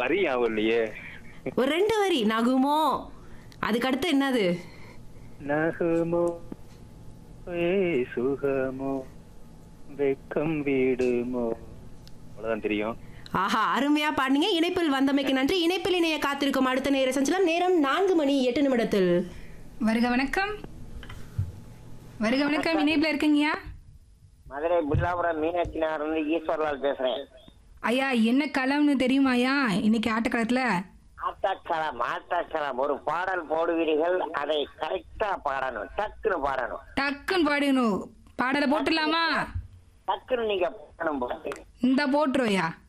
வரி ஞாபகம் இல்லையே ஒரு ரெண்டு வரி நகுமோ அதுக்கு அடுத்து என்னது நகுமோ ஏ சுகமோ வெக்கம் வீடுமோ அவ்வளவுதான் தெரியும் ஆஹா அருமையா பாடுனீங்க இணைப்பில் வந்தமைக்கு நன்றி இணைப்பில் இணைய காத்திருக்கும் அடுத்த நேர சஞ்சலம் நேரம் நான்கு மணி எட்டு நிமிடத்தில் வருக வணக்கம் வருக வணக்கம் இணைப்புல இருக்கீங்கயா மதுரை புல்லாபுரம் மீனாட்சி நகர் இருந்து ஈஸ்வர்லால் பேசுறேன் ஐயா என்ன களம்னு தெரியுமாயா இன்னைக்கு ஆட்டக்களத்துல ஆட்டாக்களம் ஆட்டாக்களம் ஒரு பாடல் போடுவீர்கள் அதை கரெக்டா பாடணும் டக்குன்னு பாடணும் டக்குன்னு பாடணும் பாடலை போட்டுடலாமா டக்குன்னு நீங்க பாடணும் பாட்டு இந்த போட்டுருவோயா